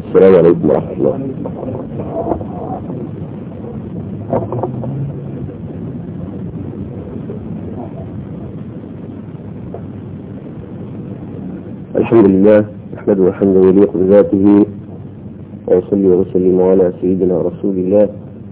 السلام عليكم ورحمة الله الحمد لله نحمده حمدا يليق بذاته وأصلي وأسلم على سيدنا رسول الله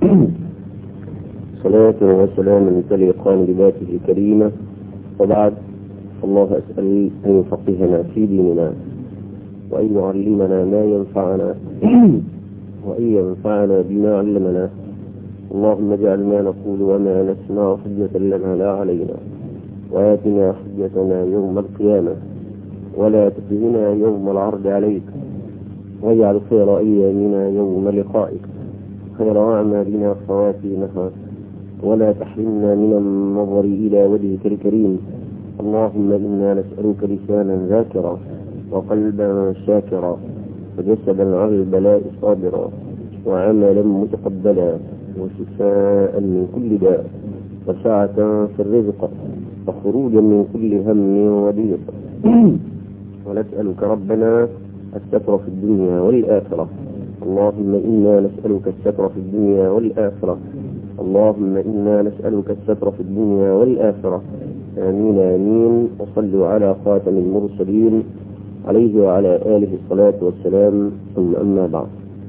صلاة وسلاما تليقان بذاته الكريمة وبعد الله أسأل أن يفقهنا في ديننا وأن يعلمنا ما ينفعنا وأن ينفعنا بما علمنا اللهم اجعل ما نقول وما نسمع حجة لنا لا علينا وآتنا حجتنا يوم القيامة ولا تخزنا يوم العرض عليك واجعل خير أيامنا يوم لقائك خير أعمالنا خواتيمها ولا تحرمنا من النظر إلى وجهك الكريم اللهم إنا نسألك لسانا ذاكرا وقلبا شاكرا وجسدا على البلاء صابرا وعملا متقبلا وشفاء من كل داء وسعة في الرزق وخروجا من كل هم وضيق ونسألك ربنا الستر في الدنيا والآخرة اللهم إنا نسألك الستر في الدنيا والآخرة اللهم إنا نسألك الستر في الدنيا والآخرة آمين آمين وصلوا على خاتم المرسلين عليه وعلى آله الصلاة والسلام ثم أما بعد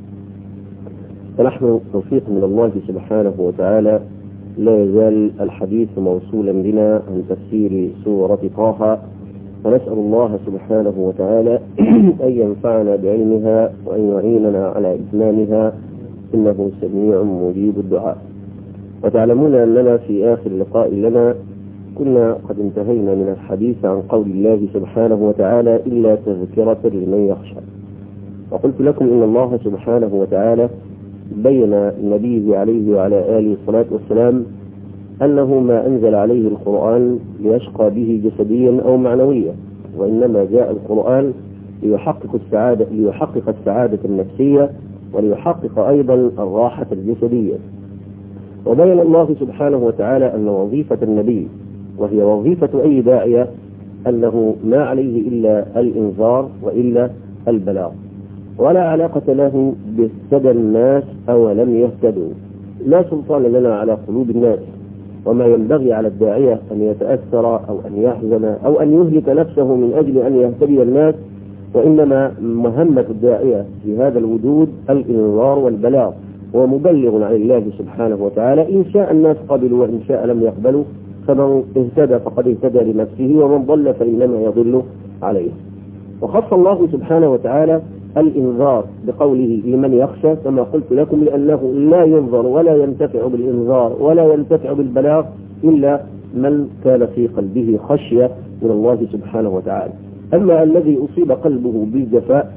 فنحن توفيق من الله سبحانه وتعالى لا يزال الحديث موصولا بنا عن تفسير سورة طه ونسأل الله سبحانه وتعالى أن ينفعنا بعلمها وأن يعيننا على إتمامها إنه سميع مجيب الدعاء وتعلمون أننا في آخر لقاء لنا كنا قد انتهينا من الحديث عن قول الله سبحانه وتعالى إلا تذكرة لمن يخشى وقلت لكم إن الله سبحانه وتعالى بين النبي عليه وعلى آله الصلاة والسلام أنه ما أنزل عليه القرآن ليشقى به جسديا أو معنويا وإنما جاء القرآن ليحقق السعادة ليحقق السعادة النفسية وليحقق أيضا الراحة الجسدية وبين الله سبحانه وتعالى أن وظيفة النبي وهي وظيفة أي داعية أنه ما عليه إلا الإنذار وإلا البلاغ ولا علاقة له باهتدى الناس أو لم يهتدوا لا سلطان لنا على قلوب الناس وما ينبغي على الداعية أن يتأثر أو أن يحزن أو أن يهلك نفسه من أجل أن يهتدي الناس وإنما مهمة الداعية في هذا الوجود الإنذار والبلاغ هو مبلغ عن الله سبحانه وتعالى إن شاء الناس قبلوا وإن شاء لم يقبلوا فمن اهتدى فقد اهتدى لنفسه ومن ضل فإنما يضل عليه وخص الله سبحانه وتعالى الإنذار بقوله لمن يخشى كما قلت لكم لأنه لا ينظر ولا ينتفع بالإنذار ولا ينتفع بالبلاغ إلا من كان في قلبه خشية من الله سبحانه وتعالى أما الذي أصيب قلبه بالجفاء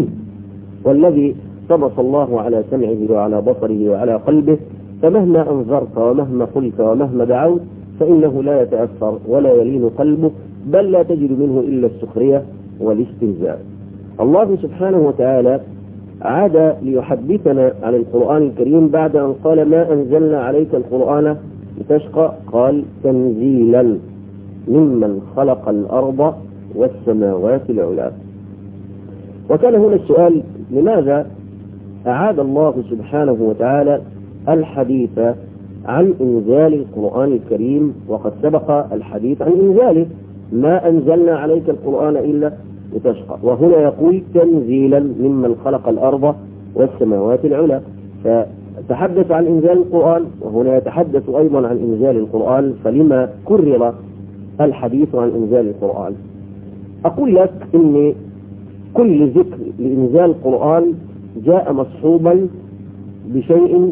والذي طمس الله على سمعه وعلى بصره وعلى قلبه فمهما أنذرت ومهما قلت ومهما دعوت فإنه لا يتأثر ولا يلين قلبه بل لا تجد منه إلا السخرية والاستهزاء الله سبحانه وتعالى عاد ليحدثنا عن القرآن الكريم بعد أن قال ما أنزلنا عليك القرآن لتشقى قال تنزيلا ممن خلق الأرض والسماوات العلى وكان هنا السؤال لماذا أعاد الله سبحانه وتعالى الحديث عن إنزال القرآن الكريم وقد سبق الحديث عن إنزاله ما أنزلنا عليك القرآن إلا لتشقى وهنا يقول تنزيلا ممن خلق الأرض والسماوات العلى فتحدث عن إنزال القرآن وهنا يتحدث أيضا عن إنزال القرآن فلما كرر الحديث عن إنزال القرآن أقول لك إن كل ذكر لإنزال القرآن جاء مصحوبا بشيء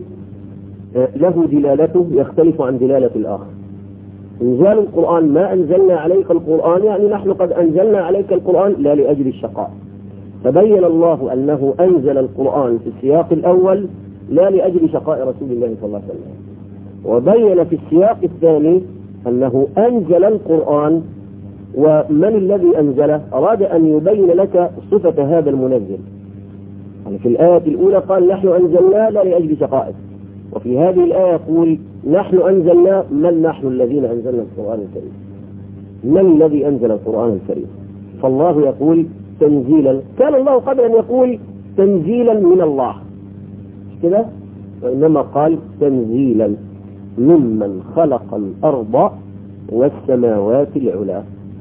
له دلالته يختلف عن دلالة الآخر إنزال القرآن ما أنزلنا عليك القرآن يعني نحن قد أنزلنا عليك القرآن لا لأجل الشقاء فبين الله أنه أنزل القرآن في السياق الأول لا لأجل شقاء رسول الله صلى الله عليه وسلم وبين في السياق الثاني أنه أنزل القرآن ومن الذي أنزله أراد أن يبين لك صفة هذا المنزل يعني في الآية الأولى قال نحن أنزلناه لا لأجل شقائك وفي هذه الآية يقول نحن أنزلنا من نحن الذين أنزلنا القرآن الكريم من الذي أنزل القرآن الكريم فالله يقول تنزيلا كان الله قبل أن يقول تنزيلا من الله مش كده وإنما قال تنزيلا ممن خلق الأرض والسماوات العلى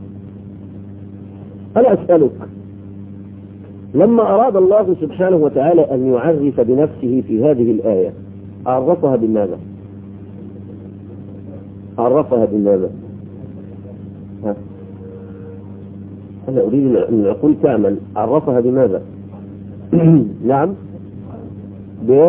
أنا أسألك لما أراد الله سبحانه وتعالى أن يعرف بنفسه في هذه الآية عرفها بماذا عرفها بماذا ها؟ أنا أريد أن العقول تعمل عرفها بماذا نعم ب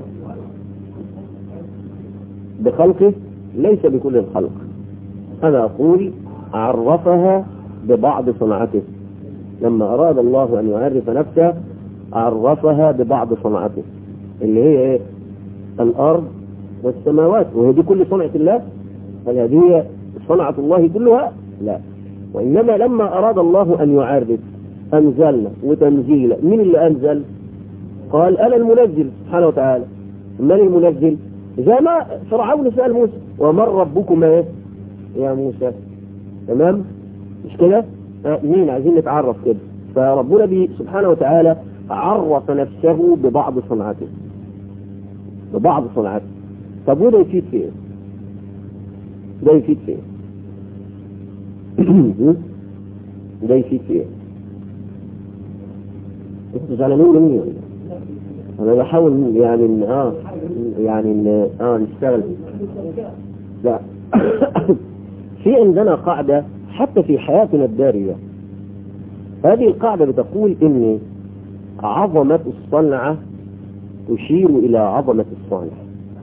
بخلقه ليس بكل الخلق أنا أقول عرفها ببعض صنعته لما أراد الله أن يعرف نفسه عرفها ببعض صنعته اللي هي إيه؟ الأرض والسماوات وهي دي كل صنعة الله هل هذه هي صنعة الله كلها لا وإنما لما أراد الله أن يعرف أنزلنا وتنزيلا من اللي أنزل قال أنا المنزل سبحانه وتعالى من المنزل زي ما فرعون سأل موسى ومن ربكم ايه يا موسى تمام مش كده آه مين عايزين نتعرف كده فربنا بي سبحانه وتعالى عرف نفسه ببعض صنعته ببعض صنعته طب وده يفيد في ايه ده يفيد في ايه ده يفيد في ايه انتوا زعلانين مني ولا انا بحاول يعني ان اه يعني ان اه نشتغل لا في عندنا قاعدة حتى في حياتنا الدارية هذه القاعدة بتقول ان عظمة الصنعة تشير الى عظمة الصانع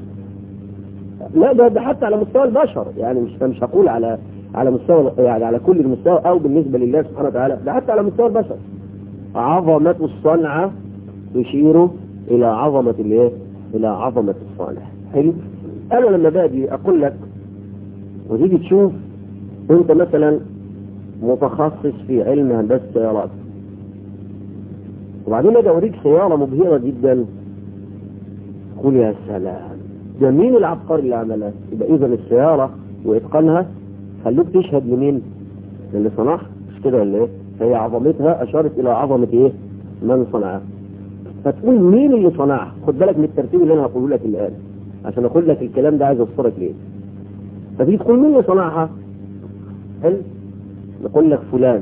لا ده, ده حتى على مستوى البشر يعني مش مش هقول على على مستوى يعني على كل المستوى او بالنسبة لله سبحانه وتعالى ده حتى على مستوى البشر عظمة الصنعة تشير الى عظمة الايه الى عظمة الصانع حلو انا لما باجي اقول لك وتيجي تشوف انت مثلا متخصص في علم هندسة السيارات وبعدين اجي اوريك سيارة مبهرة جدا تقول يا سلام ده مين العبقري اللي عملها يبقى اذا السيارة واتقانها خلوك تشهد لمين للي صنعها مش كده ولا ايه هي عظمتها اشارت الى عظمة ايه من صنعها فتقول مين اللي صنعها خد بالك من الترتيب اللي انا هقوله لك الان عشان اقول لك الكلام ده عايز اوصلك ليه فتيجي تقول مين اللي صنعها حلو نقول لك فلان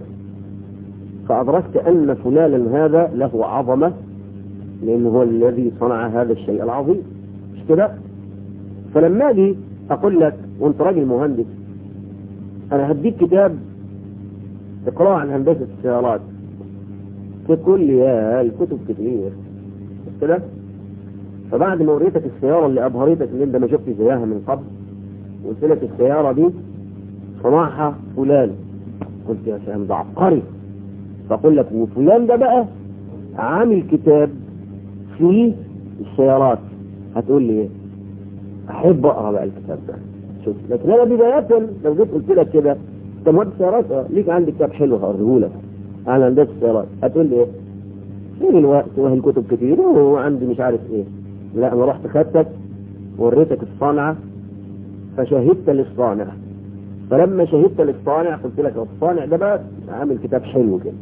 فأدركت أن فلانا هذا له عظمة لأنه هو الذي صنع هذا الشيء العظيم مش كده فلما أجي أقول لك وأنت راجل مهندس أنا هديك كتاب اقرأ عن هندسة السيارات تقول لي يا الكتب كتير مش كده فبعد ما وريتك السيارة اللي أبهرتك اللي أنت ما شفت زيها من قبل قلت لك السيارة دي صنعها فلان قلت يا سلام ده عبقري فأقول لك وفلان ده بقى عامل كتاب فيه السيارات هتقول لي ايه احب اقرا بقى الكتاب ده شوف لكن انا بداية لو جيت قلت لك كده انت مهندس سيارات اه ليك عندي كتاب حلو هوريه لك عن هندسه السيارات هتقول لي ايه فين الوقت وهي الكتب كتير وعندي مش عارف ايه لا انا رحت خدتك وريتك الصنعة فشهدت للصانع فلما شهدت للصانع قلت لك الصانع ده بقى عامل كتاب حلو كده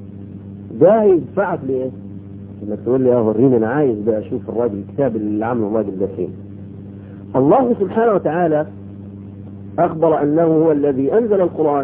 ده هيدفعك لايه؟ انك تقول لي اه وريني انا عايز بقى اشوف الراجل الكتاب اللي عامله الراجل ده فين الله سبحانه وتعالى اخبر انه هو الذي انزل القرآن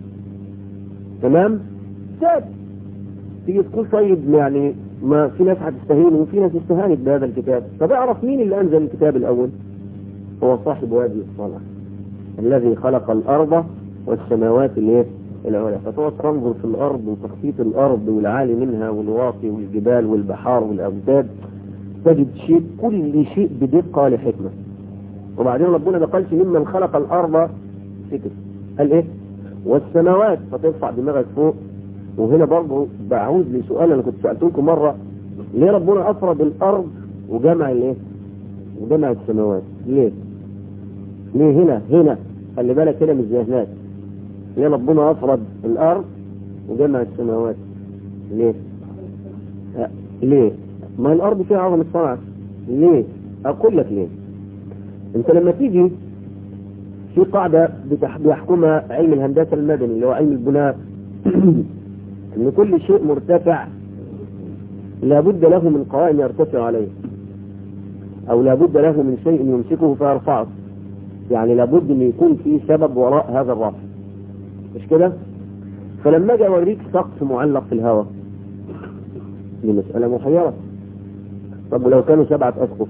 تمام كتاب تيجي تقول طيب يعني ما في ناس هتستهين وفي ناس استهانت بهذا الكتاب طب اعرف مين اللي انزل الكتاب الاول هو صاحب هذه الصنعة الذي خلق الارض والسماوات الايه العلى فتقعد تنظر في الارض وتخطيط الارض والعالي منها والواطي والجبال والبحار والاوداد تجد شيء كل شيء بدقة لحكمة وبعدين ربنا ما قالش ممن خلق الارض سكت قال ايه والسماوات فترفع دماغك فوق وهنا برضه بعود لسؤال انا كنت سألتكم مرة ليه ربنا افرد الارض وجمع الايه وجمع السماوات ليه ليه هنا هنا خلي بالك هنا مش زي هناك ليه ربنا افرد الارض وجمع السماوات ليه أه. ليه ما الارض فيها عظمة صنعة ليه اقول لك ليه انت لما تيجي في قاعدة بيحكمها علم الهندسة المدني اللي هو علم البناء ان كل شيء مرتفع لابد له من قوائم يرتفع عليه او لابد له من شيء يمسكه فيرفعه يعني لابد ان يكون في سبب وراء هذا الرفع مش كده فلما اجي اوريك سقف معلق في الهواء دي مسألة محيرة طب ولو كانوا سبعة اسقف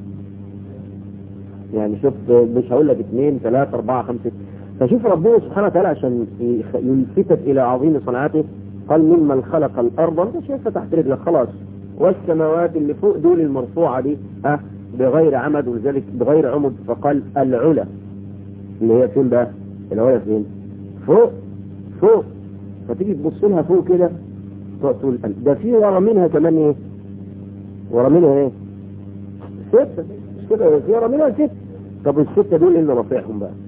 يعني شوف مش هقول لك اثنين ثلاثة أربعة خمسة فشوف ربنا سبحانه وتعالى عشان يلفتك إلى عظيم صنعته قال ممن خلق الأرض أنت شايفها تحت رجلك خلاص والسماوات اللي فوق دول المرفوعة دي أه بغير عمد ولذلك بغير عمد فقال العلا اللي هي فين بقى العلا فين فوق فوق فتيجي تبص لها فوق كده تقول ده في ورا منها كمان ايه ورا منها ايه ستة مش كده في ورا منها ستة طب الستة دول اللي رافعهم بقى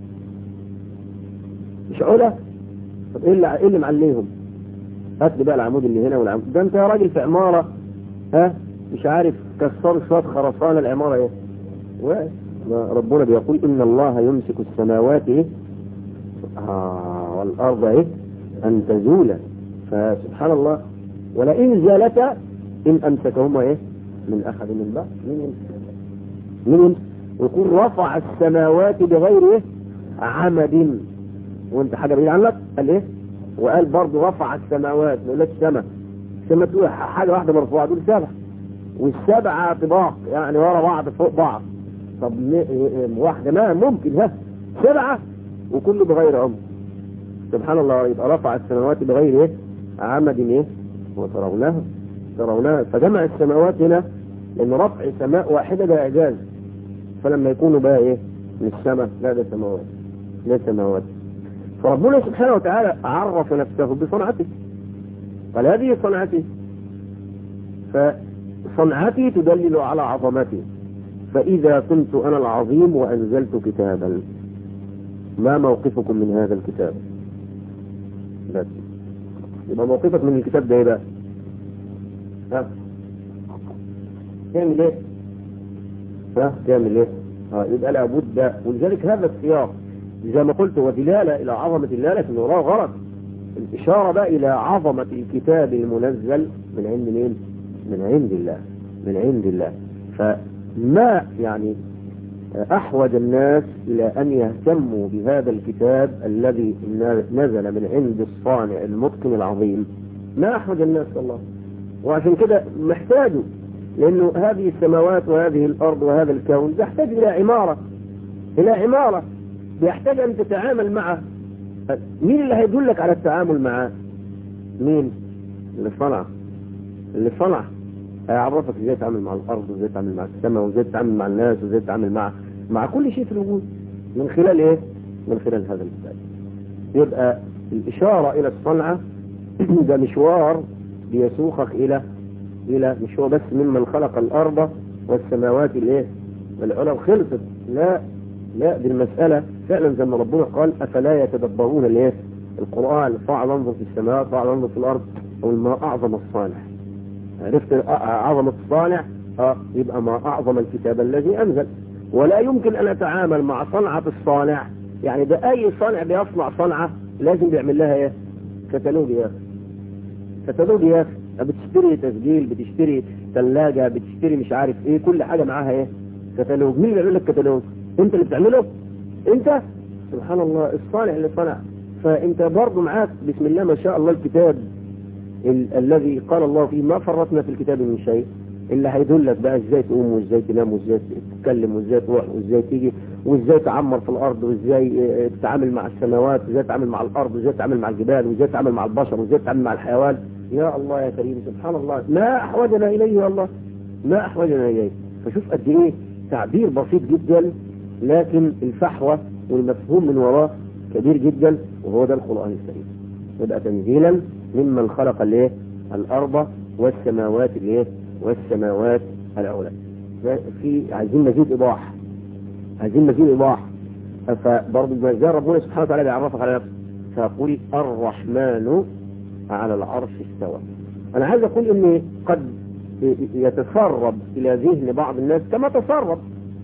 مش علا طب ايه اللي ايه اللي معليهم هات لي بقى العمود اللي هنا والعمود ده انت يا راجل في عمارة ها مش عارف كسروا شوية خرسانة العمارة ايه ربنا بيقول ان الله يمسك السماوات ايه آه والارض ايه ان تزولا فسبحان الله ولئن زالتا ان امسكهما ايه من احد من بعض مين يمسك مين يمسك ويقول رفع السماوات بغير ايه عمد وانت حاجة بعيد عنك قال ايه وقال برضه رفع السماوات ما يقولكش سما سما تقول حاجة واحدة مرفوعة تقول سبع والسبعة طباق يعني ورا بعض فوق بعض طب واحدة ما ممكن ها سبعة وكله بغير عمر سبحان الله يبقى رفع السماوات بغير ايه عمد ايه وترونها ترونها فجمع السماوات هنا لان رفع سماء واحدة ده اعجاز فلما يكونوا بقى ايه من السماء لا ده سماوات لا سماوات فربنا سبحانه وتعالى عرف نفسه بصنعته قال هذه صنعتي فصنعتي تدلل على عظمتي فإذا كنت أنا العظيم وأنزلت كتابا ما موقفكم من هذا الكتاب بس يبقى موقفك من الكتاب ده ايه بقى ها تعمل ايه ها تعمل ايه ها يبقى لابد ولذلك هذا السياق زي ما قلت هو دلالة إلى عظمة الله لكن وراه غرض الإشارة بقى إلى عظمة الكتاب المنزل من عند مين؟ من عند الله من عند الله فما يعني أحوج الناس إلى أن يهتموا بهذا الكتاب الذي نزل من عند الصانع المتقن العظيم ما أحوج الناس الله وعشان كده محتاجوا لأنه هذه السماوات وهذه الأرض وهذا الكون يحتاج إلى عمارة إلى عمارة بيحتاج أن تتعامل معه مين اللي هيدلك على التعامل معه مين اللي صنع اللي صنع هيعرفك ازاي تتعامل مع الارض وازاي تتعامل مع السماء وازاي تتعامل مع الناس وازاي تتعامل مع مع كل شيء في الوجود من خلال ايه من خلال هذا الكتاب يبقى الاشارة الى الصنعة ده مشوار بيسوقك الى الى مش هو بس ممن خلق الارض والسماوات الايه العلى خلصت لا لا دي المسألة فعلا زي ما ربنا قال أفلا يتدبرون الايه القرآن فاعل انظر في السماء فاعل انظر في الأرض أو ما أعظم الصانع عرفت عظمة الصانع اه يبقى ما أعظم الكتاب الذي أنزل ولا يمكن أن أتعامل مع صنعة الصانع يعني ده أي صانع بيصنع صنعة لازم بيعمل لها ايه كتالوج يا أخي كتالوج يا أخي بتشتري تسجيل بتشتري ثلاجة بتشتري مش عارف ايه كل حاجة معاها ايه كتالوج مين اللي بيعمل لك كتالوج انت اللي بتعمله انت سبحان الله الصالح اللي صنع فانت برضه معاك بسم الله ما شاء الله الكتاب ال الذي قال الله فيه ما فرطنا في الكتاب من شيء اللي هيدلك بقى ازاي تقوم وازاي تنام وازاي تتكلم وازاي تروح وازاي تيجي وازاي تعمر في الارض وازاي تتعامل مع السماوات وازاي تتعامل مع الارض وازاي تتعامل مع الجبال وازاي تتعامل مع البشر وازاي تتعامل مع الحيوان يا الله يا كريم سبحان الله ما احوجنا اليه يا الله ما احوجنا اليه فشوف قد ايه تعبير بسيط جدا لكن الفحوى والمفهوم من وراه كبير جدا وهو ده القرآن الكريم يبقى تنزيلا ممن خلق الايه الارض والسماوات الايه والسماوات العلى في عايزين مزيد ايضاح عايزين مزيد ايضاح فبرضه زي ربنا سبحانه وتعالى بيعرفك على نفسه فيقول الرحمن على العرش استوى انا عايز اقول ان قد يتسرب الى ذهن بعض الناس كما تسرب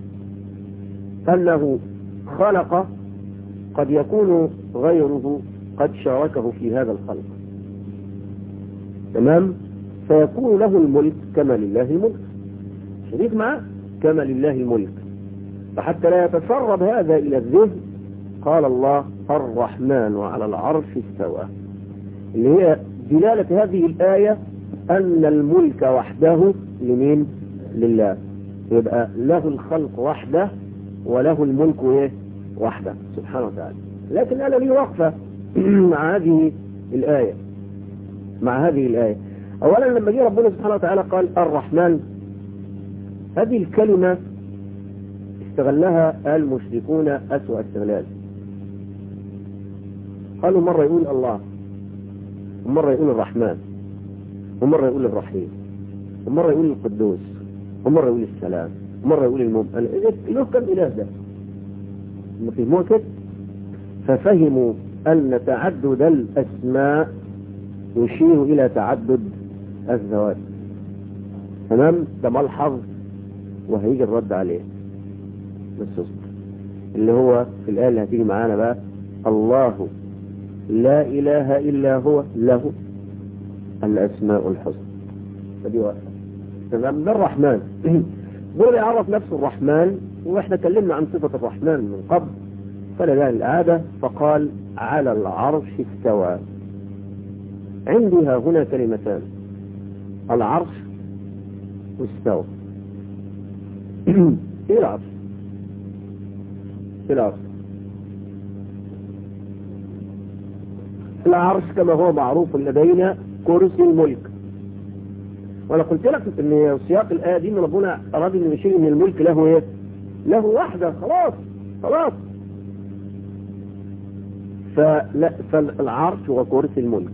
أنه خلق قد يكون غيره قد شاركه في هذا الخلق تمام فيكون له الملك كما لله الملك شريك معه كما لله الملك فحتى لا يتسرب هذا إلى الذهن قال الله الرحمن وعلى العرش استوى اللي هي دلالة هذه الآية أن الملك وحده لمين لله يبقى له الخلق وحده وله الملك ايه وحده سبحانه وتعالى لكن أنا لي وقفة مع هذه الآية مع هذه الآية أولا لما جه ربنا سبحانه وتعالى قال الرحمن هذه الكلمة استغلها المشركون أسوأ استغلال قالوا مرة يقول الله ومرة يقول الرحمن ومرة يقول الرحيم ومرة يقول القدوس ومرة يقول السلام ومرة يقول المؤمن له كم إله ده ما فهموه كده ففهموا أن تعدد الأسماء يشير إلى تعدد الذوات تمام ده ملحظ وهيجي الرد عليه بس اصبر اللي هو في الآية اللي هتيجي معانا بقى الله لا إله إلا هو له الأسماء الحسنى فدي واحدة تمام ده الرحمن دول يعرف نفسه الرحمن واحنا اتكلمنا عن صفة الرحمن من قبل فلا ده العادة فقال على العرش استوى عندي ها هنا كلمتان العرش واستوى ايه العرش ايه العرش العرش كما هو معروف لدينا كرسي الملك وانا قلت لك ان سياق الايه دي ان ربنا اراد ان يشير ان الملك له ايه له واحده خلاص خلاص فلا فالعرش هو كرسي الملك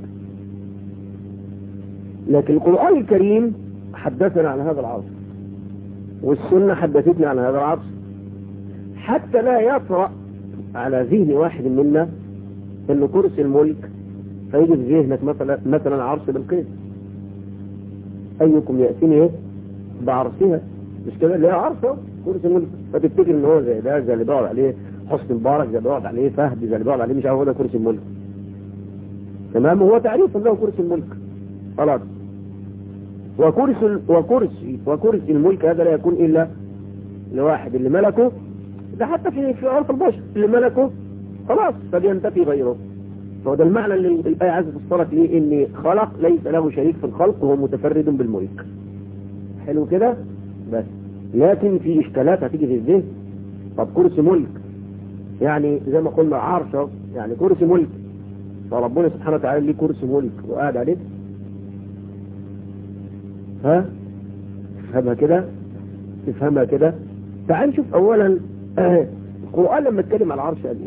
لكن القرآن الكريم حدثنا عن هذا العرش والسنة حدثتنا عن هذا العرش حتى لا يطرأ على ذهن واحد منا انه كرسي الملك فيجي في ذهنك مثلا مثلا عرش بالقيس ايكم يأتيني ايه بعرسها مش كده اللي هي عرسه كرسي الملك فتفتكر ان هو زي ده زي اللي بيقعد عليه حسن مبارك زي اللي بيقعد عليه فهد زي اللي بيقعد عليه مش عارف هو ده كرسي الملك تمام هو تعريف له كرسي الملك خلاص وكرسي وكرسي وكرسي الملك هذا لا يكون الا لواحد اللي ملكه ده حتى في في عرف البشر اللي ملكه خلاص فبينتفي غيره فهو ده المعنى اللي الآية عايزة تفسرك ليه ان خلق ليس له شريك في الخلق وهو متفرد بالملك حلو كده بس لكن في اشكالات هتيجي في الذهن طب كرسي ملك يعني زي ما قلنا عرش أهو، يعني كرسي ملك فربنا سبحانه وتعالى ليه كرسي ملك وقاعد عليه ها تفهمها كده تفهمها كده تعال نشوف اولا آه، القرآن لما اتكلم على العرش قال ايه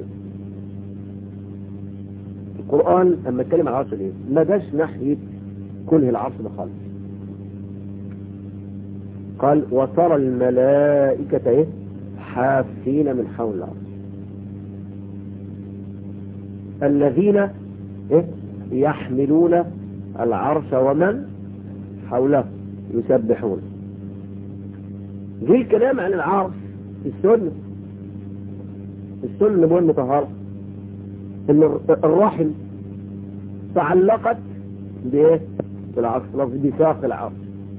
القرآن لما اتكلم على العرش قال ايه ما جاش ناحية كله العرش ده خالص قال وترى الملائكة ايه حافين من حول العرش الذين ايه يحملون العرش ومن حوله يسبحون جه الكلام عن العرش في السنة السنة النبوية المطهرة ان الرحم تعلقت بايه بالعرش لفظ بساق العرش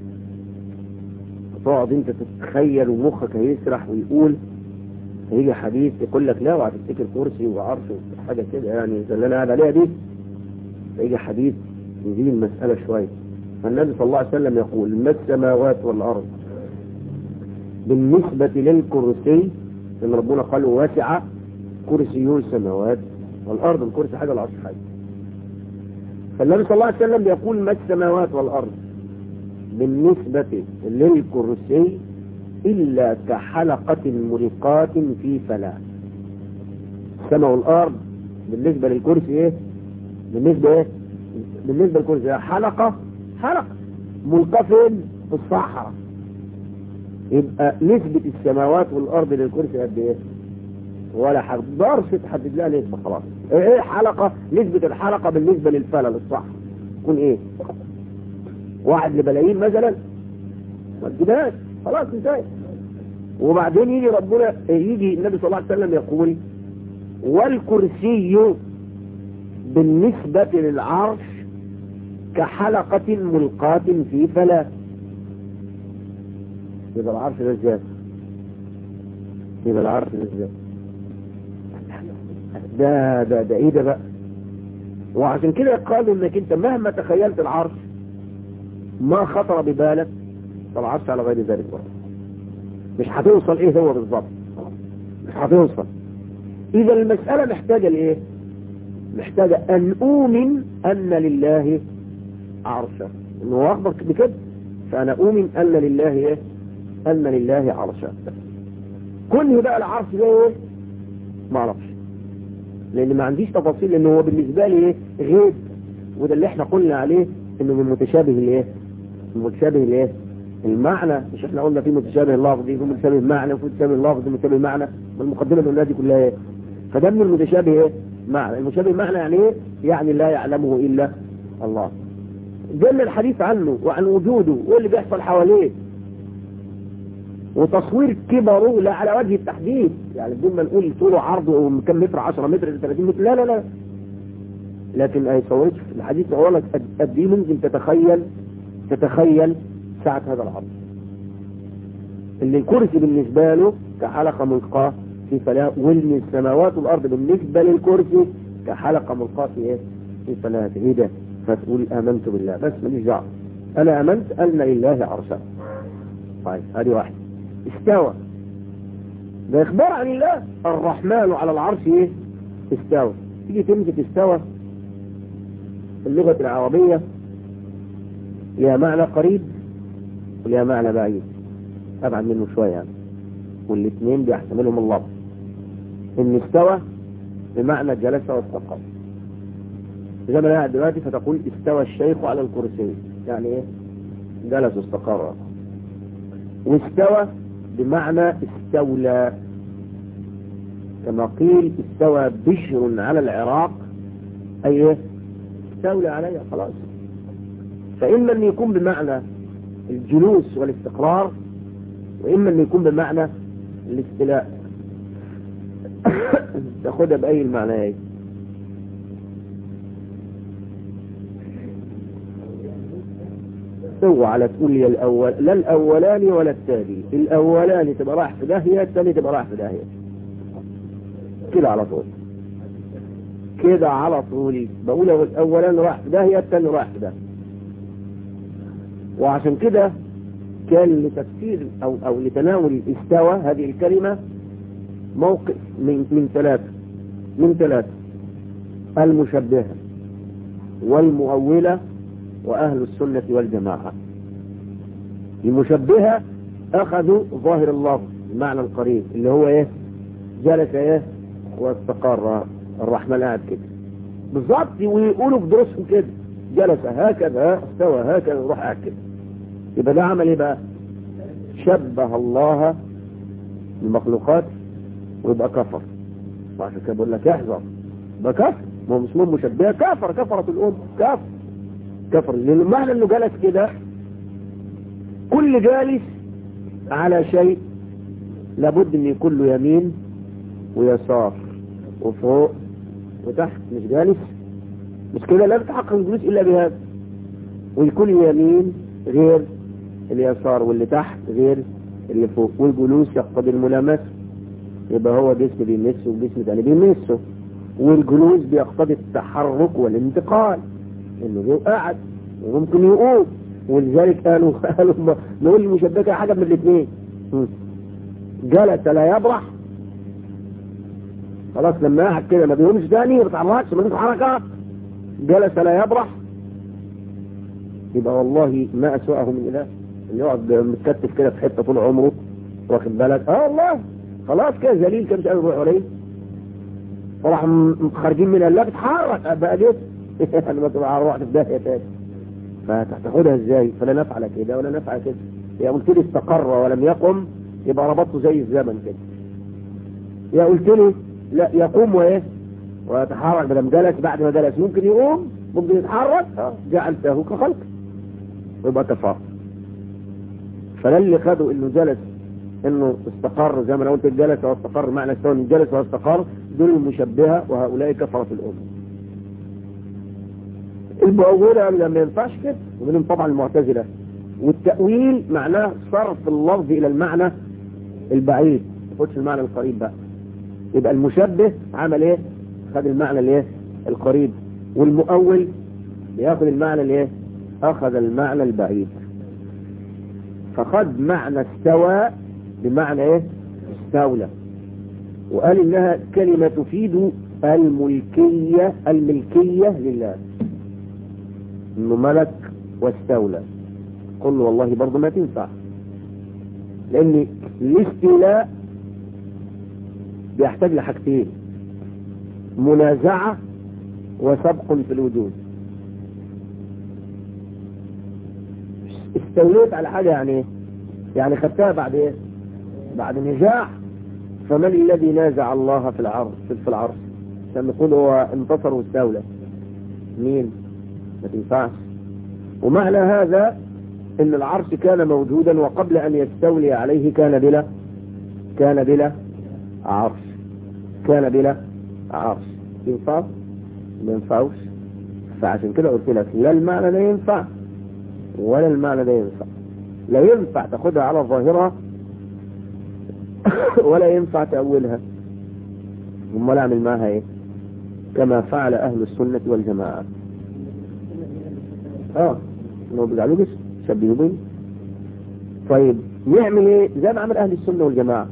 تقعد انت تتخيل ومخك هيسرح ويقول هيجي حديث يقول لك لا وهتفتكر كرسي وعرش وحاجه كده يعني زي اللي انا قاعد عليها دي هيجي حديث يزيد المسألة شوية فالنبي صلى الله عليه وسلم يقول ما السماوات والأرض بالنسبة للكرسي ان ربنا قال واسع كرسي السماوات والأرض الكرسي حاجة والعرش حاجة فالنبي صلى الله عليه وسلم يقول ما السماوات والأرض بالنسبة للكرسي إلا كحلقة ملقاة في فلاة السماء والأرض بالنسبة للكرسي إيه بالنسبة إيه بالنسبة للكرسي حلقة حلقة ملقاة فين في الصحراء يبقى نسبة السماوات والأرض للكرسي قد إيه ولا حقدرش تحدد لها نسبة خلاص ايه حلقة نسبة الحلقة بالنسبة للفلل الصح تكون ايه واحد لبلايين مثلا ما تجيبهاش خلاص انتهت وبعدين يجي ربنا يجي النبي صلى الله عليه وسلم يقول والكرسي بالنسبة للعرش كحلقة ملقاة في فلاة يبقى العرش ده ازاي يبقى العرش ده ازاي ده ده ده ايه ده بقى وعشان كده قالوا انك انت مهما تخيلت العرش ما خطر ببالك فالعرش على غير ذلك برضه مش هتوصل ايه هو بالظبط مش هتوصل اذا المسألة محتاجة لايه محتاجة ان اؤمن ان لله عرشا انه هو اخبر بكده فانا اؤمن ان لله ايه ان لله عرشا كله بقى العرش ده ايه ما اعرفش لان ما عنديش تفاصيل لان هو بالنسبة لي ايه غيب وده اللي احنا قلنا عليه انه من متشابه الايه المتشابه الايه المعنى مش احنا قلنا في متشابه اللفظي في متشابه المعنى وفي متشابه اللفظي متشابه المعنى والمقدمه اللي دي كلها ايه فده من المتشابه ايه معنى المتشابه المعنى يعني ايه يعني لا يعلمه الا الله جل الحديث عنه وعن وجوده وايه اللي بيحصل حواليه وتصوير كبره لا على وجه التحديد يعني بدون ما نقول طوله عرضه كم متر 10 متر 30 متر لا لا لا لكن ما يصورش الحديث يقول لك قد ايه ممكن تتخيل تتخيل ساعة هذا العرض اللي الكرسي بالنسبة له كحلقة ملقاة في فلاة وإن السماوات والأرض بالنسبة للكرسي كحلقة ملقاة في إيه؟ في فلاة إيه ده فتقول آمنت بالله بس ماليش دعوة أنا آمنت أن لله عرشا طيب هذه واحدة استوى ده إخبار عن الله الرحمن على العرش إيه استوى تيجي تمسك استوى اللغة العربية لها معنى قريب ولها معنى بعيد أبعد منه شوية يعني والاثنين بيحتملهم اللفظ إن استوى بمعنى جلس واستقر زي ما قاعد دلوقتي فتقول استوى الشيخ على الكرسي يعني ايه جلس واستقر واستوى بمعنى استولى كما قيل استوى بشر على العراق اي ايه استولى عليها خلاص فإما أن يكون بمعنى الجلوس والاستقرار وإما أن يكون بمعنى الاستلاء تاخدها بأي المعنى اوعى تقول لي الأول لا الأولاني ولا الثاني الأولاني تبقى رايح في داهية الثاني تبقى رايح في داهية كده على طول كده على طول بقول الأولاني رايح في داهية الثاني رايح في داهية وعشان كده كان لتفسير أو, أو لتناول استوى هذه الكلمة موقف من, من ثلاثة من ثلاثة المشبهة والمؤولة وأهل السنة والجماعة المشبهة أخذوا ظاهر اللفظ المعنى القريب اللي هو إيه جلس إيه واستقر الرحمن قاعد كده بالظبط ويقولوا في دروسهم كده جلس هكذا استوى هكذا وروح قاعد كده يبقى ده عمل ايه بقى شبه الله المخلوقات ويبقى كفر وعشان كده بقول لك احذر ده كفر ما هو مسلم مشبهه كفر كفرت الام كفر كفر لان معنى انه جلس كده كل جالس على شيء لابد ان يكون له يمين ويسار وفوق وتحت مش جالس مش كده لا تتحقق الجلوس الا بهذا ويكون اليمين غير اليسار واللي تحت غير اللي فوق والجلوس يقتضي الملامسه يبقى هو جسم بيمسه وجسم تاني بيمسه والجلوس بيقتضي التحرك والانتقال انه جو قاعد وممكن يقوم ولذلك قالوا قالوا نقول المشبكه حاجه من الاثنين جلس لا يبرح خلاص لما قاعد كده ما بيقومش تاني ما بيتحركش ما فيش حركه جلس لا يبرح يبقى والله ما اسوأه من اله اللي يقعد متكتف كده في حته طول عمره واخد بالك اه والله خلاص كده ذليل كان مش قادر يروح عليه وراح خارجين من الله بتحرك بقى جسم انا ما تبقى رحت في داهيه تاني فتاخدها ازاي فلا نفعل كده ولا نفعل كده يا قلت لي استقر ولم يقم يبقى ربطته زي الزمن كده يا قلت لي لا يقوم وايه ويتحرك بدل جلس بعد ما جلس ممكن يقوم ممكن يتحرك جعلته كخلق يبقى كفار فلا اللي خدوا انه جلس انه استقر زي ما انا قلت جلس واستقر معنى استوى انه جلس واستقر دول المشبهه وهؤلاء كفرة الامه المؤولة ما ينفعش كده ومنهم طبعا المعتزلة والتأويل معناه صرف اللفظ إلى المعنى البعيد ما تاخدش المعنى القريب بقى يبقى المشبه عمل ايه خد المعنى الايه القريب والمؤول ياخذ المعنى الايه اخذ المعنى البعيد فخد معنى استوى بمعنى ايه استولى وقال انها كلمة تفيد الملكية الملكية لله انه ملك واستولى قل والله برضه ما تنفع لان الاستيلاء بيحتاج لحاجتين منازعة وسبق في الوجود استوليت على حاجة يعني ايه يعني خدتها بعد ايه بعد نجاح فمن الذي نازع الله في العرش في العرش عشان نقول هو انتصر واستولى مين ما تنفعش ومعنى هذا ان العرش كان موجودا وقبل ان يستولي عليه كان بلا كان بلا عرش كان بلا عرش ينفع ما ينفعوش فعشان كده قلت لك لا المعنى ده ينفع ولا المعنى ده ينفع لا ينفع تاخدها على ظاهرها ولا ينفع تأولها امال اعمل معها ايه كما فعل اهل السنة والجماعة اه انه بيجعلوا بس شبهوا بيه طيب يعمل ايه زي ما عمل اهل السنة والجماعة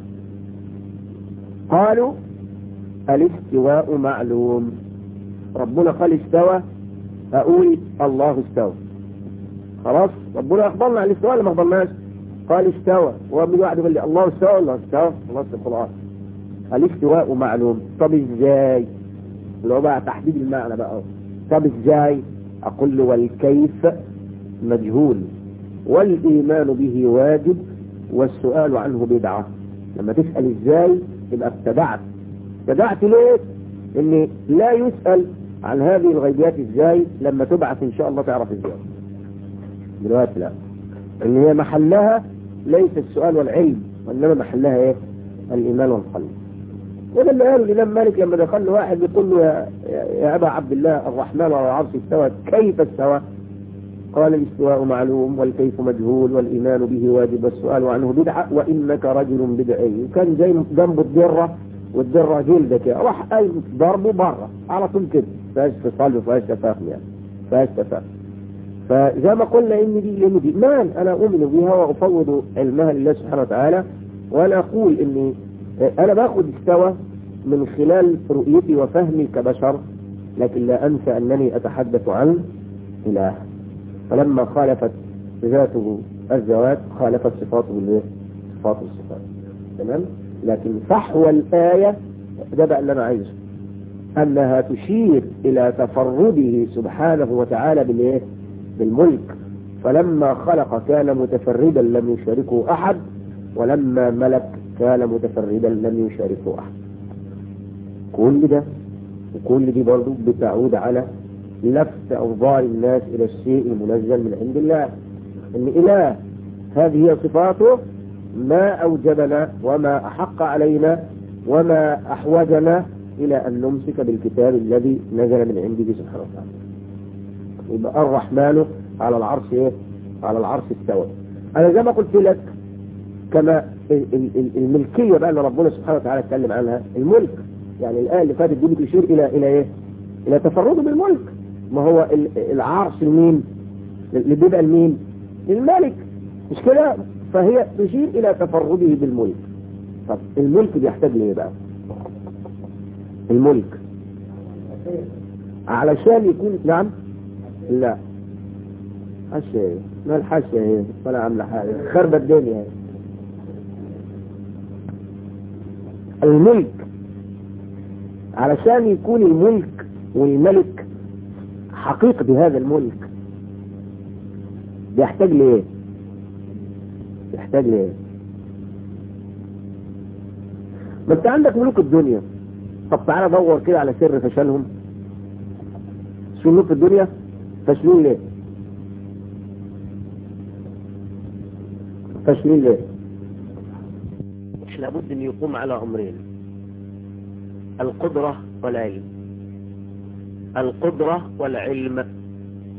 قالوا الاستواء معلوم ربنا قال استوى اقول الله استوى خلاص ربنا اخبرنا عن الاستواء ولا ما اخبرناش قال استوى وابن واحد يقول لي الله استوى الله استوى الله في القرآن الاستواء معلوم طب ازاي اللي هو بقى تحديد المعنى بقى طب ازاي اقول له والكيف مجهول والايمان به واجب والسؤال عنه بدعة لما تسأل ازاي يبقى ابتدعت ابتدعت ليه ان لا يسأل عن هذه الغيبيات ازاي لما تبعث ان شاء الله تعرف ازاي دلوقتي لا ان هي محلها ليس السؤال والعلم وانما محلها ايه الايمان والقلب وده اللي قاله الامام مالك لما دخل له واحد يقول له يا, يا ابا عبد الله الرحمن على العرش استوى كيف استوى قال الاستواء معلوم والكيف مجهول والايمان به واجب والسؤال عنه بدعه وانك رجل بدعي وكان جاي جنبه الدره والدره جلده كده راح قايم ضربه بره على طول كده فاش فصل فاش تفاهم يعني فاش تفاهم فزي ما قلنا ان دي ان دي مان انا اؤمن بها وافوض علمها لله سبحانه وتعالى وانا اقول اني انا باخذ استوى من خلال رؤيتي وفهمي كبشر لكن لا انسى انني اتحدث عن اله فلما خالفت ذاته الذوات خالفت صفاته الايه؟ صفات الصفات تمام لكن فحوى الآية ده بقى اللي أنا عايزه أنها تشير إلى تفرده سبحانه وتعالى بالإيه؟ بالملك فلما خلق كان متفردا لم يشاركه أحد ولما ملك كان متفردا لم يشاركه أحد كل ده وكل دي برضو بتعود على لفت أوضاع الناس إلى الشيء المنزل من عند الله إن إله هذه هي صفاته ما أوجبنا وما أحق علينا وما أحوجنا إلى أن نمسك بالكتاب الذي نزل من عنده سبحانه وتعالى يبقى الرحمن على العرش إيه؟ على العرش استوى أنا زي ما قلت لك كما الملكية بقى اللي ربنا سبحانه وتعالى اتكلم عنها الملك يعني الآية اللي فاتت دي بتشير إلى إلى إيه؟ إلى تفرده بالملك ما هو العرش لمين؟ اللي بيبقى لمين؟ للملك مش كده؟ فهي تشير إلى تفرده بالملك طب الملك بيحتاج ليه بقى الملك علشان يكون نعم لا حاشية ما الحاشية هي ولا عاملة حاجة خربت الدنيا الملك علشان يكون الملك والملك حقيقة هذا الملك بيحتاج ليه يحتاج ليه ما انت عندك ملوك الدنيا طب تعالى دور كده على سر فشلهم شو ملوك الدنيا فاشلين ليه فاشلين ليه لابد ان يقوم على امرين القدرة والعلم القدرة والعلم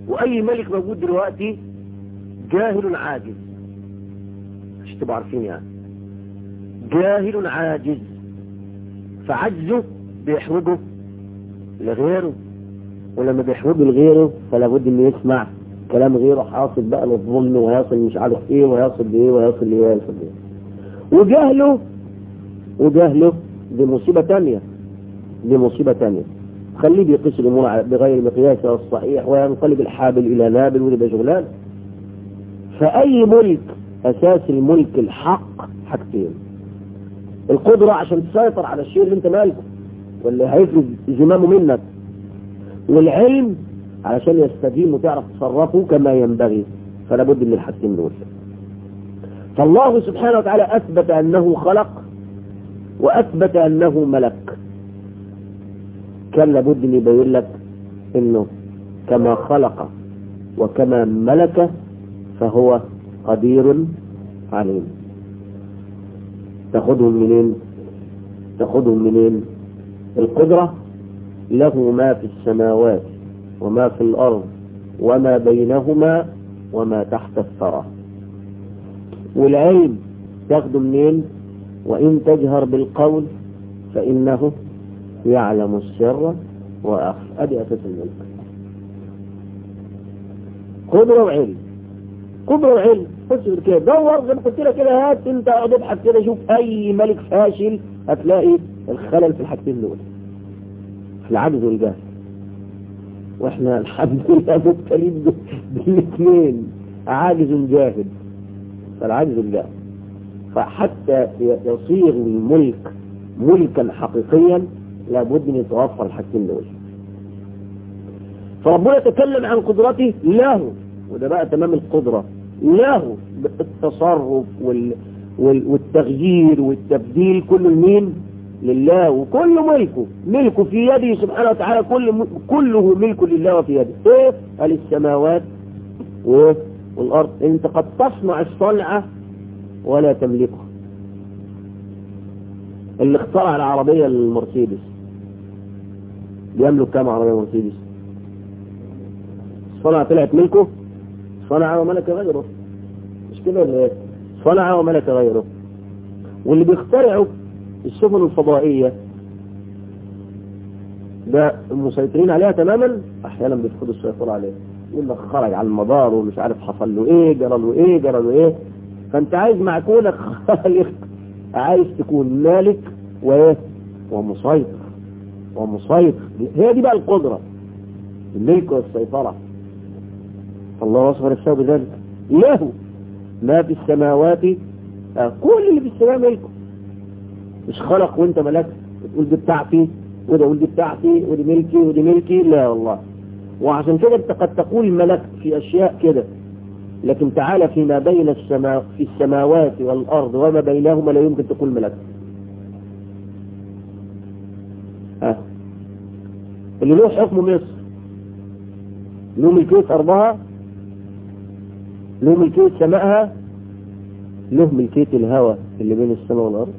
واي ملك موجود دلوقتي جاهل عاجز مش تبقوا عارفين يعني جاهل عاجز فعجزه بيحوجه لغيره ولما بيحوجه لغيره فلا بد انه يسمع كلام غيره حاصل بقى للظلم ويصل مش عارف ايه ويصل لايه ويصل لايه ويصل لايه وجهله وجهله دي مصيبة تانية دي مصيبة تانية خليه بيقيس الامور بغير مقياسها الصحيح وينقلب الحابل الى نابل وده شغلان فاي ملك اساس الملك الحق حاجتين القدرة عشان تسيطر على الشيء اللي انت مالكه واللي هيفرز زمامه منك والعلم علشان يستديم وتعرف تصرفه كما ينبغي فلا بد من الحاجتين دول فالله سبحانه وتعالى اثبت انه خلق واثبت انه ملك كان لابد ان يبين لك انه كما خلق وكما ملك فهو قدير عليم تاخدهم منين تاخدهم منين القدرة له ما في السماوات وما في الأرض وما بينهما وما تحت الثرى والعلم تاخده منين وإن تجهر بالقول فإنه يعلم السر وأخفى أدي أساس الملك قدرة وعلم قدرة وعلم بص كده دور زي ما قلت لك كده هات انت اقعد ابحث كده شوف اي ملك فاشل هتلاقي الخلل في الحاجتين دول في العجز والجهل واحنا الحمد لله مبتلين بالاثنين عاجز جاهد فالعجز والجهل فحتى يصير الملك ملكا حقيقيا لابد ان يتوفر الحاجتين دول فربنا يتكلم عن قدرته له وده بقى تمام القدرة له التصرف وال وال والتغيير والتبديل كل مين لله وكل ملكه ملكه في يده سبحانه وتعالى كل كله ملك لله وفي يده ايه قال السماوات والارض انت قد تصنع الصنعة ولا تملكها اللي اخترع العربية المرسيدس بيملك كام عربية مرسيدس الصنعة طلعت ملكه صنع وملك غيره مش كده ولا ايه صنع وملك غيره واللي بيخترعوا السفن الفضائية ده المسيطرين عليها تماما احيانا بيفقدوا السيطرة عليها يقول لك خرج على المدار ومش عارف حصل له ايه جرى له ايه جرى له ايه فانت عايز مع كونك خالق عايز تكون مالك وايه ومسيطر ومسيطر هي دي بقى القدرة الملك والسيطرة الله وصف نفسه بذلك له ما في السماوات آه كل اللي في السماء ملكه مش خلق وانت ملكت تقول دي بتاعتي وده ودي بتاعتي ودي ملكي ودي ملكي لا والله وعشان كده انت قد تقول ملكت في اشياء كده لكن تعالى فيما بين السماء في السماوات والارض وما بينهما لا يمكن تقول ملكت ها اللي له حكم مصر له ملكية أرضها له ملكية سمائها له ملكية الهوى اللي بين السماء والأرض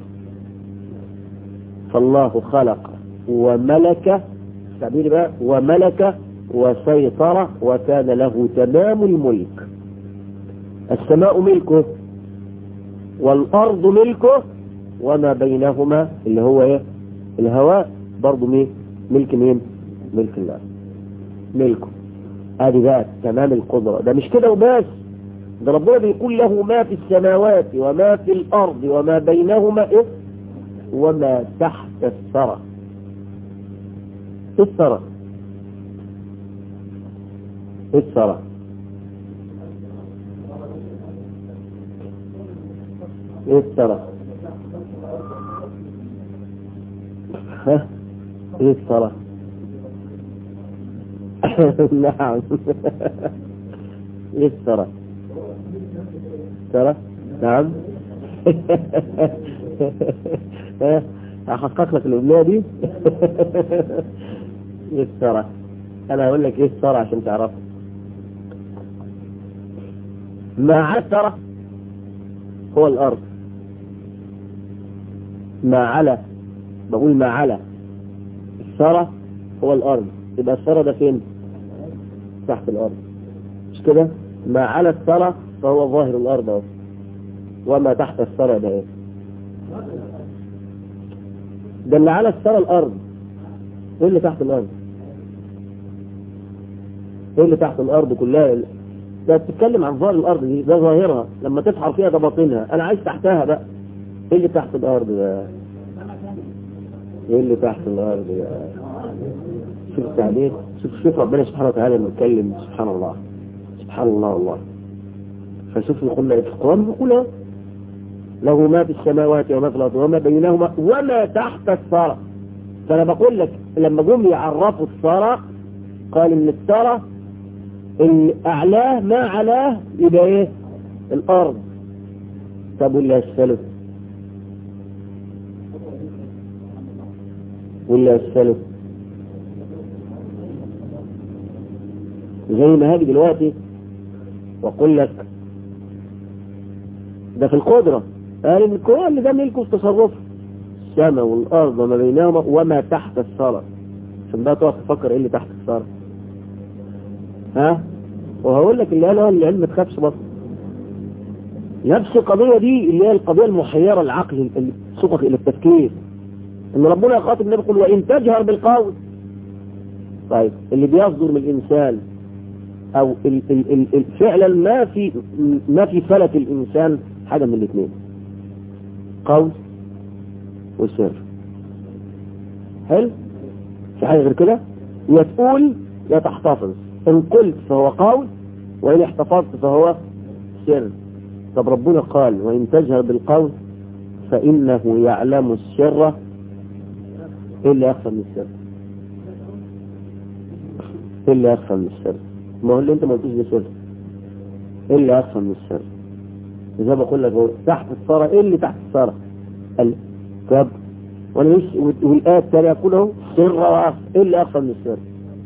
فالله خلق وملك تعبير بقى وملك وسيطر وكان له تمام الملك السماء ملكه والأرض ملكه وما بينهما اللي هو ايه الهواء برضه مين ملك مين ملك الله ملكه ادي بقى تمام القدرة ده مش كده وبس ده ربنا بيقول له ما في السماوات وما في الأرض وما بينهما إيه وما تحت الثرى الثرى الثرى ايه الثرى ها ايه الثرى نعم ايه الثرى ترى نعم احقق لك الامنيه دي ايه الثرى انا هقول لك ايه الثرى عشان تعرفها ما عثر هو الارض ما على بقول ما على الثرى هو الارض يبقى الثرى ده فين تحت الارض مش كده ما على الثرى فهو ظاهر الارض اهو وما تحت الثرى ده ايه ده اللي على الثرى الارض ايه اللي تحت الارض ايه اللي تحت الارض كلها ده بتتكلم عن ظاهر الارض دي ده ظاهرها لما تفحر فيها ده باطنها انا عايز تحتها بقى ايه اللي تحت الارض بقى ايه اللي تحت الارض بقى شوف التعبير شوف شوف ربنا سبحانه وتعالى لما يتكلم سبحان الله سبحان الله والله فشوف يقول لك في القرآن يقول له ما في السماوات وما في الأرض وما بينهما وما تحت الثرى فأنا بقول لك لما جم يعرفوا الثرى قال إن الثرى إن أعلاه ما علاه يبقى إيه الأرض طب واللي أسفله واللي أسفله زي ما هاجي دلوقتي واقول لك ده في القدرة قال ان كل ده ملكه في تصرفه السماء والارض وما بينهما وما تحت الثرى عشان بقى تقعد تفكر ايه اللي تحت الثرى ها وهقول لك اللي قاله العلم ما تخافش بس نفس القضية دي اللي هي القضية المحيرة العقل اللي سوقك الى التفكير ان ربنا يخاطب النبي يقول وان تجهر بالقول طيب اللي بيصدر من الانسان او ال ال ال ال فعلا ما في ما في فلك الانسان حاجه من الاثنين قول وسر حلو في حاجه غير كده يا تقول يا تحتفظ ان قلت فهو قول وان احتفظت فهو سر طب ربنا قال وان تجهر بالقول فانه يعلم السر ايه اللي اخفى من السر ايه اللي اخفى من السر ما هو اللي انت ما قلتوش ده سر ايه اللي اخفى من السر زي ما بقول لك هو تحت الثرى ايه اللي تحت الثرى قال طب وانا مش والايه الثانيه كله سر واخفى ايه اللي اخفى من السر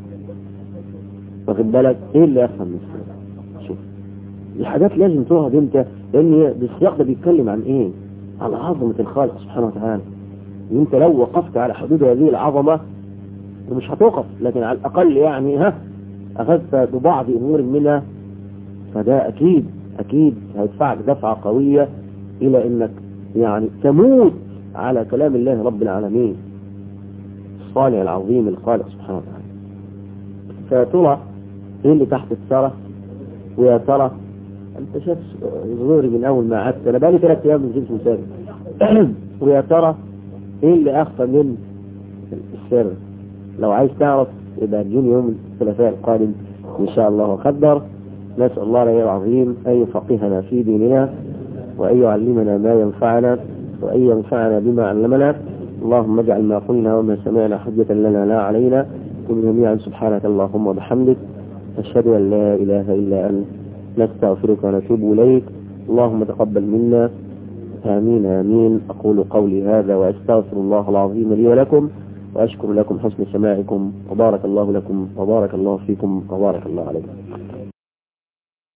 واخد بالك ايه اللي اخفى من السر شوف دي حاجات لازم تقعد انت لان السياق ده بيتكلم عن ايه على عظمه الخالق سبحانه وتعالى انت لو وقفت على حدود هذه العظمه مش هتوقف لكن على الاقل يعني ها أخذت ببعض أمور منها فده أكيد أكيد هيدفعك دفعة قوية إلى أنك يعني تموت على كلام الله رب العالمين الصالح العظيم الخالق سبحانه وتعالى فترى إيه اللي تحت الثرى ويا ترى أنت شايف ظهوري من أول ما عدت أنا بقالي ثلاث أيام من جنس مسافر ويا ترى إيه اللي أخفى من السر لو عايز تعرف يبقى تجيني يوم الثلاثاء القادم إن شاء الله وقدر نسأل الله العلي العظيم أن يفقهنا في ديننا وأن يعلمنا ما ينفعنا وأن ينفعنا بما علمنا اللهم اجعل ما قلنا وما سمعنا حجة لنا لا علينا كل جميعا سبحانك اللهم وبحمدك أشهد أن لا إله إلا أنت نستغفرك ونتوب إليك اللهم تقبل منا آمين آمين أقول قولي هذا وأستغفر الله العظيم لي ولكم وأشكر لكم حسن سماعكم وبارك الله لكم وبارك الله فيكم وبارك الله عليكم